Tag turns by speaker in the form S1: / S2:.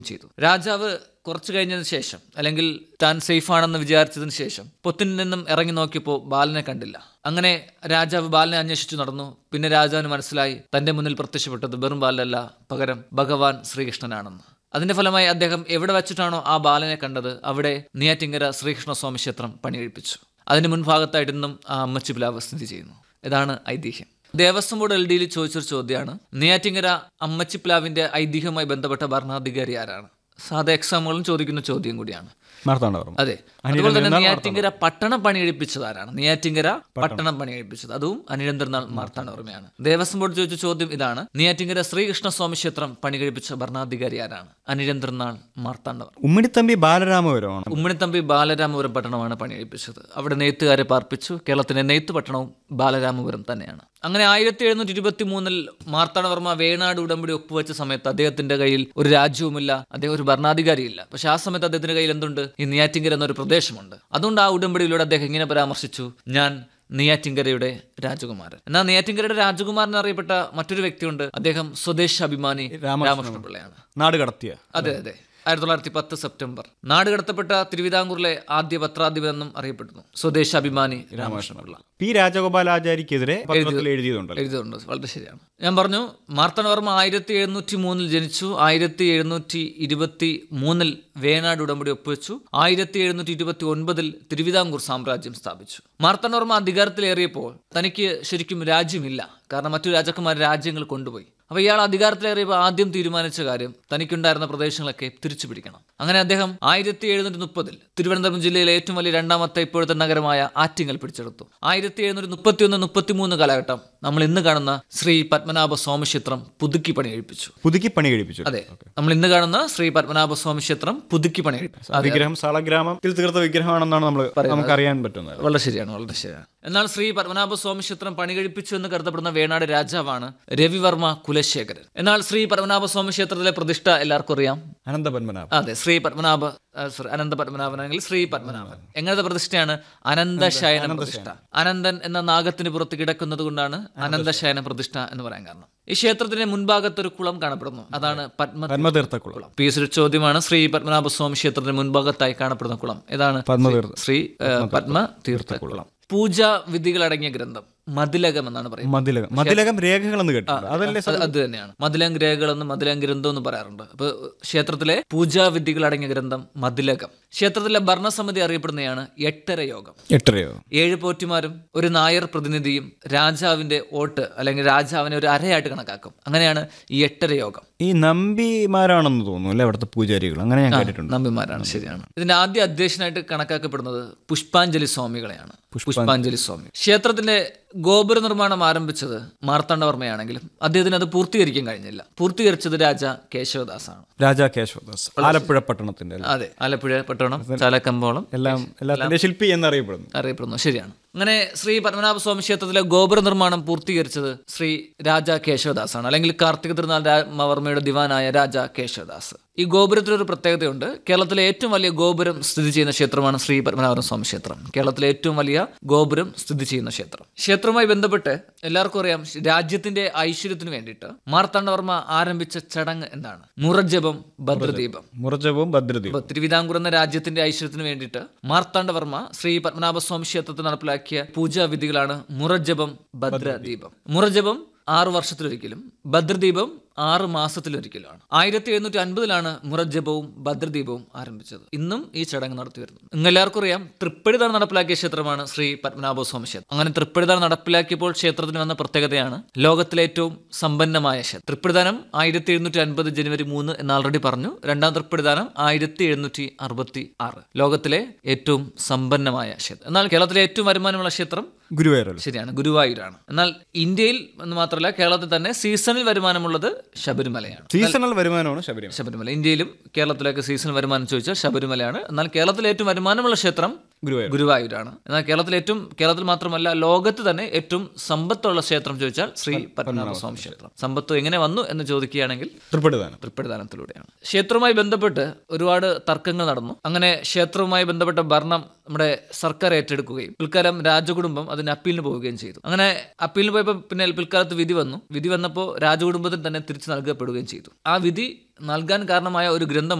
S1: ചെയ്തു രാജാവ് കുറച്ചു കഴിഞ്ഞതിന് ശേഷം അല്ലെങ്കിൽ താൻ സേഫ് ആണെന്ന് വിചാരിച്ചതിന് ശേഷം പൊത്തിൽ നിന്നും ഇറങ്ങി നോക്കിയപ്പോൾ ബാലനെ കണ്ടില്ല അങ്ങനെ രാജാവ് ബാലനെ അന്വേഷിച്ചു നടന്നു പിന്നെ രാജാവിന് മനസ്സിലായി തന്റെ മുന്നിൽ പ്രത്യക്ഷപ്പെട്ടത് വെറും ബാലനല്ല പകരം ഭഗവാൻ ശ്രീകൃഷ്ണനാണെന്ന് അതിന്റെ ഫലമായി അദ്ദേഹം എവിടെ വെച്ചിട്ടാണോ ആ ബാലനെ കണ്ടത് അവിടെ നെയ്യാറ്റിങ്കര ശ്രീകൃഷ്ണസ്വാമി ക്ഷേത്രം പണികഴിപ്പിച്ചു അതിന് മുൻഭാഗത്തായിട്ട് ഇന്നും ആ അമ്മച്ചി പ്ലാവ് സ്ഥിതി ചെയ്യുന്നു ഇതാണ് ഐതിഹ്യം ദേവസ്വം ബോർഡ് എൽ ഡിയിൽ ചോദിച്ചൊരു ചോദ്യമാണ് നെയ്യാറ്റിങ്കര അമ്മച്ചി പ്ലാവിന്റെ ഐതിഹ്യവുമായി ബന്ധപ്പെട്ട ഭരണാധികാരി ആരാണ് സാധാ എക്സാമുകളും ചോദിക്കുന്ന ചോദ്യം കൂടിയാണ്
S2: മാർത്താണ്ഡവർമ്മ
S1: അതെ അതുപോലെ തന്നെ നെയ്യാറ്റിങ്കര പട്ടണം പണികഴിപ്പിച്ചത് ആരാണ് നെയ്യാറ്റിങ്കര പട്ടണം പണികഴിപ്പിച്ചത് അതും അനിരന്തരനാൾ മാർത്താണ്ഡവർമ്മയാണ് ദേവസ്വം ബോർഡ് ചോദിച്ച ചോദ്യം ഇതാണ് നെയ്യാറ്റിങ്കര ശ്രീകൃഷ്ണസ്വാമി ക്ഷേത്രം പണികഴിപ്പിച്ച ഭരണാധികാരി ആരാണ് അനിരന്തരനാൾ മാർത്താണ്ഡവർമ്മ
S2: ഉമ്മിണിത്തമ്പി ബാലരാമപുരമാണ്
S1: ഉമ്മണിത്തമ്പി ബാലരാമപുരം പട്ടണമാണ് പണികഴിപ്പിച്ചത് അവിടെ നെയ്ത്തുകാരെ പാർപ്പിച്ചു കേരളത്തിന്റെ നെയ്ത്ത് പട്ടണവും ബാലരാമപുരം തന്നെയാണ് അങ്ങനെ ആയിരത്തി എഴുന്നൂറ്റി ഇരുപത്തി മൂന്നിൽ മാർത്താണ്ഡവർമ്മ വേണാട് ഉടമ്പടി ഒപ്പുവെച്ച സമയത്ത് അദ്ദേഹത്തിന്റെ കയ്യിൽ ഒരു രാജ്യവുമില്ല അദ്ദേഹം ഒരു ഭരണാധികാരിയില്ല പക്ഷെ ആ സമയത്ത് അദ്ദേഹത്തിന്റെ കയ്യിൽ എന്തുണ്ട് ഈ നെയ്യാറ്റിങ്കര എന്നൊരു പ്രദേശമുണ്ട് അതുകൊണ്ട് ആ ഉടമ്പടിയിലൂടെ അദ്ദേഹം ഇങ്ങനെ പരാമർശിച്ചു ഞാൻ നെയ്യാറ്റിങ്കരയുടെ രാജകുമാരൻ എന്നാൽ നെയ്യാറ്റിങ്കരയുടെ രാജകുമാരൻ അറിയപ്പെട്ട മറ്റൊരു വ്യക്തിയുണ്ട് അദ്ദേഹം സ്വദേശാഭിമാനി രാമകൃഷ്ണപിള്ളയാണ്
S2: നാട് കടത്തിയ
S1: അതെ അതെ ആയിരത്തി തൊള്ളായിരത്തി പത്ത് സെപ്റ്റംബർ നാട് കടത്തപ്പെട്ട തിരുവിതാംകൂറിലെ ആദ്യ പത്രാധിപൻ എന്നും അറിയപ്പെടുന്നു സ്വദേശാഭിമാനി രാമകൃഷ്ണപിള്ള
S2: പി രാജഗോപാലാചാരിക്കെതിരെ പത്രത്തിൽ എഴുതിയതുണ്ടല്ലോ
S1: എഴുതിയിട്ടുണ്ട് വളരെ ശരിയാണ് ഞാൻ പറഞ്ഞു മാർത്താണ്ഡവർമ്മ ആയിരത്തി എഴുന്നൂറ്റി മൂന്നിൽ ജനിച്ചു ആയിരത്തി എഴുന്നൂറ്റി ഇരുപത്തി മൂന്നിൽ വേണാട് ഉടമ്പടി ഒപ്പുവെച്ചു ആയിരത്തി എഴുന്നൂറ്റി ഇരുപത്തി ഒൻപതിൽ തിരുവിതാംകൂർ സാമ്രാജ്യം സ്ഥാപിച്ചു മാർത്താണ്ഡവർമ്മ അധികാരത്തിലേറിയപ്പോൾ തനിക്ക് ശരിക്കും രാജ്യമില്ല കാരണം മറ്റു രാജാക്കന്മാർ രാജ്യങ്ങൾ കൊണ്ടുപോയി അപ്പോൾ ഇയാൾ അധികാരത്തിലേറിയപ്പോൾ ആദ്യം തീരുമാനിച്ച കാര്യം തനിക്കുണ്ടായിരുന്ന പ്രദേശങ്ങളൊക്കെ തിരിച്ചു പിടിക്കണം അങ്ങനെ അദ്ദേഹം ആയിരത്തി എഴുന്നൂറ്റി മുപ്പതിൽ തിരുവനന്തപുരം ജില്ലയിലെ ഏറ്റവും വലിയ രണ്ടാമത്തെ ഇപ്പോഴത്തെ നഗരമായ ആറ്റിങ്ങൽ പിടിച്ചെടുത്തു ആയിരത്തി എഴുന്നൂറ്റി മുപ്പത്തി ഒന്ന് മുപ്പത്തി മൂന്ന് കാലഘട്ടം നമ്മൾ ഇന്ന് കാണുന്ന ശ്രീ പത്മനാഭ സ്വാമി ക്ഷേത്രം പുതുക്കി പണി കഴിപ്പിച്ചു
S2: പുതുക്കി പണി കഴിപ്പിച്ചു
S1: അതെ നമ്മൾ ഇന്ന് കാണുന്ന ശ്രീ പത്മനാഭ സ്വാമി ക്ഷേത്രം പുതുക്കി പണി കഴിപ്പിച്ചു അതെ,
S2: വിഗ്രഹം സാളഗ്രാമത്തിൽ തീർത്ത വിഗ്രഹമാണെന്നാണ് നമ്മൾ നമുക്ക് അറിയാൻ പറ്റുന്നത്
S1: വളരെ ശരിയാണ് വളരെ ശരിയാണ് എന്നാൽ ശ്രീ പത്മനാഭ സ്വാമി ക്ഷേത്രം പണി കഴിപ്പിച്ചു എന്ന് കരുതപ്പെടുന്ന വേണാട് രാജാവാണ് രവിവർമ്മ കുലശേഖരൻ എന്നാൽ ശ്രീ പത്മനാഭ സ്വാമി ക്ഷേത്രത്തിലെ പ്രതിഷ്ഠ എല്ലാവർക്കും അറിയാം
S2: അനന്തപത്മനാഭ
S1: അതെ ശ്രീ പത്മനാഭ ആ, sorry, അനന്ത പത്മനാഭനാണെങ്കിൽ ശ്രീ പത്മനാഭൻ എങ്ങനത്തെ പ്രതിഷ്ഠയാണ് അനന്തശയന പ്രതിഷ്ഠ അനന്തൻ എന്ന നാഗത്തിന് പുറത്ത് കിടക്കുന്നത് കൊണ്ടാണ് അനന്തശയന പ്രതിഷ്ഠ എന്ന് പറയാൻ കാരണം ഈ ക്ഷേത്രത്തിന്റെ മുൻഭാഗത്ത് ഒരു കുളം കാണപ്പെടുന്നു അതാണ് പത്മ
S2: പത്മതീർത്ഥക്കുളം
S1: പി എസ് ഒരു ചോദ്യമാണ് ശ്രീ പത്മനാഭസ്വാമി ക്ഷേത്രത്തിന് മുൻഭാഗത്തായി കാണപ്പെടുന്ന കുളം ഏതാണ്
S2: പത്മതീർത്ഥ
S1: ശ്രീ ഏഹ്, പത്മ തീർത്ഥക്കുളം പൂജാ വിധികളടങ്ങിയ ഗ്രന്ഥം മതിലകം എന്നാണ് പറയുന്നത്
S2: മതിലകം മതിലകം രേഖകളെന്ന് കേട്ടിട്ടുണ്ട് അതല്ലേ
S1: അത് അത് തന്നെയാണ് മതിലം ഗ്രഹകളെന്നും മതിലം ഗ്രന്ഥം എന്ന് പറയാറുണ്ട് അപ്പൊ ക്ഷേത്രത്തിലെ പൂജാവിധികൾ അടങ്ങിയ ഗ്രന്ഥം മതിലകം ക്ഷേത്രത്തിലെ ഭരണസമിതി അറിയപ്പെടുന്നതാണ് എട്ടര യോഗം
S2: എട്ടരയോ
S1: ഏഴ് പോറ്റിമാരും ഒരു നായർ പ്രതിനിധിയും രാജാവിന്റെ വോട്ട് അല്ലെങ്കിൽ രാജാവിനെ ഒരു അരയായിട്ട് കണക്കാക്കും അങ്ങനെയാണ് ഈ എട്ടര യോഗം
S2: ഈ നമ്പിമാരാണെന്ന് തോന്നുന്നു അല്ലേ അവിടുത്തെ പൂജാരികൾ അങ്ങനെ ഞാൻ കേട്ടിട്ടുണ്ട്
S1: നമ്പിമാരാണ് ശരിയാണ് ഇതിന്റെ ആദ്യ അധ്യക്ഷനായിട്ട് കണക്കാക്കപ്പെടുന്നത് പുഷ്പാഞ്ജലി സ്വാമികളെയാണ് പുഷ്പാഞ്ജലി സ്വാമി ക്ഷേത്രത്തിന്റെ ഗോപുര നിർമ്മാണം ആരംഭിച്ചത് മാർത്താണ്ഡവർമ്മയാണെങ്കിലും അദ്ദേഹത്തിന് അത് പൂർത്തീകരിക്കാൻ കഴിഞ്ഞില്ല പൂർത്തീകരിച്ചത് രാജ കേശവദാസാണ്
S2: രാജാ കേശവദാസ് ആലപ്പുഴ പട്ടണത്തിന്റെ അല്ലേ?
S1: അതെ ആലപ്പുഴ പട്ടണം ചാലക്കമ്പോളം
S2: എല്ലാം എല്ലാത്തിന്റെ ശില്പി എന്നറിയപ്പെടുന്നു
S1: അറിയപ്പെടുന്നു ശരിയാണ് അങ്ങനെ ശ്രീ പത്മനാഭസ്വാമി ക്ഷേത്രത്തിലെ ഗോപുര നിർമ്മാണം പൂർത്തീകരിച്ചത് ശ്രീ രാജ കേശവദാസാണ് അല്ലെങ്കിൽ കാർത്തിക തിരുനാൾ രാമവർമ്മയുടെ ദിവാനായ രാജ കേശവദാസ് ഈ ഗോപുരത്തിലൊരു പ്രത്യേകതയുണ്ട് കേരളത്തിലെ ഏറ്റവും വലിയ ഗോപുരം സ്ഥിതി ചെയ്യുന്ന ക്ഷേത്രമാണ് ശ്രീ പത്മനാഭ സ്വാമി ക്ഷേത്രം കേരളത്തിലെ ഏറ്റവും വലിയ ഗോപുരം സ്ഥിതി ചെയ്യുന്ന ക്ഷേത്രം ക്ഷേത്രവുമായി ബന്ധപ്പെട്ട് എല്ലാവർക്കും അറിയാം രാജ്യത്തിന്റെ ഐശ്വര്യത്തിന് വേണ്ടിയിട്ട് മാർത്താണ്ഡവർമ്മ ആരംഭിച്ച ചടങ്ങ് എന്താണ് മുറജപം ഭദ്രദീപം
S2: മുറജവും ഭദ്രതയും
S1: ഇപ്പൊ തിരുവിതാംകൂർ എന്ന രാജ്യത്തിന്റെ ഐശ്വര്യത്തിന് വേണ്ടിയിട്ട് മാർത്താണ്ഡവർമ്മ ശ്രീ പത്മനാഭസ്വാമി ക്ഷേത്രത്തിൽ നടപ്പിലാക്കിയ പൂജാവിധികളാണ് മുറജപം ഭദ്രദീപം മുറജപം ആറു വർഷത്തിലൊരിക്കലും ഭദ്രദീപം ആറ് മാസത്തിലൊരിക്കലാണ് ആയിരത്തി എഴുന്നൂറ്റി അൻപതിലാണ് മുറജപവും ഭദ്രദീപവും ആരംഭിച്ചത് ഇന്നും ഈ ചടങ്ങ് നടത്തി വരുന്നു നിങ്ങൾ എല്ലാവർക്കും അറിയാം തൃപ്പടിതാൻ നടപ്പിലാക്കിയ ക്ഷേത്രമാണ് ശ്രീ പത്മനാഭസ്വാമി ക്ഷേത്രം അങ്ങനെ തൃപ്പടിതാൻ നടപ്പിലാക്കിയപ്പോൾ ക്ഷേത്രത്തിന് വന്ന പ്രത്യേകതയാണ് ലോകത്തിലെ ഏറ്റവും സമ്പന്നമായ ക്ഷേത്രം തൃപ്പടിദാനം ആയിരത്തി എഴുന്നൂറ്റി അൻപത് ജനുവരി മൂന്ന് എന്ന് ആൾറെഡി പറഞ്ഞു രണ്ടാം തൃപ്പടിദാനം ആയിരത്തി എഴുന്നൂറ്റി അറുപത്തി ആറ് ലോകത്തിലെ ഏറ്റവും സമ്പന്നമായ ക്ഷേത്രം എന്നാൽ കേരളത്തിലെ ഏറ്റവും വരുമാനമുള്ള ക്ഷേത്രം
S2: ഗുരുവായൂരല്ലോ
S1: ശരിയാണ് ഗുരുവായൂരാണ് എന്നാൽ ഇന്ത്യയിൽ എന്ന് മാത്രമല്ല കേരളത്തിൽ തന്നെ സീസണിൽ വരുമാനമുള്ളത് ശബരിമലയാണ്
S2: സീസണൽ വരുമാനമാണ് ശബരിമല
S1: ശബരിമല ഇന്ത്യയിലും കേരളത്തിലൊക്കെ സീസണൽ വരുമാനം ചോദിച്ചാൽ ശബരിമലയാണ് എന്നാൽ കേരളത്തിലെ ഏറ്റവും വരുമാനമുള്ള ക്ഷേത്രം
S2: ഗുരുവായൂർ
S1: ഗുരുവായൂരാണ് എന്നാൽ കേരളത്തിലെ ഏറ്റവും കേരളത്തിൽ മാത്രമല്ല ലോകത്ത് തന്നെ ഏറ്റവും സമ്പത്തുള്ള ക്ഷേത്രം ചോദിച്ചാൽ ശ്രീ പത്മനാഭസ്വാമി ക്ഷേത്രം സമ്പത്ത് എങ്ങനെ വന്നു എന്ന് ചോദിക്കുകയാണെങ്കിൽ
S2: തൃപ്പടിദാനം
S1: തൃപ്പടിദാനത്തിലൂടെയാണ് ക്ഷേത്രവുമായി ബന്ധപ്പെട്ട് ഒരുപാട് തർക്കങ്ങൾ നടന്നു അങ്ങനെ ക്ഷേത്രവുമായി ബന്ധപ്പെട്ട ഭരണം നമ്മുടെ സർക്കാർ ഏറ്റെടുക്കുകയും പിൽക്കാലം രാജകുടുംബം അതിന് അപ്പീലിന് പോവുകയും ചെയ്തു അങ്ങനെ അപ്പീലിന് പോയപ്പോൾ പിന്നെ പിൽക്കാലത്ത് വിധി വന്നു വിധി വന്നപ്പോൾ രാജകുടുംബത്തിന് തന്നെ തിരിച്ചു നൽകപ്പെടുകയും ചെയ്തു ആ വിധി നൽകാൻ കാരണമായ ഒരു ഗ്രന്ഥം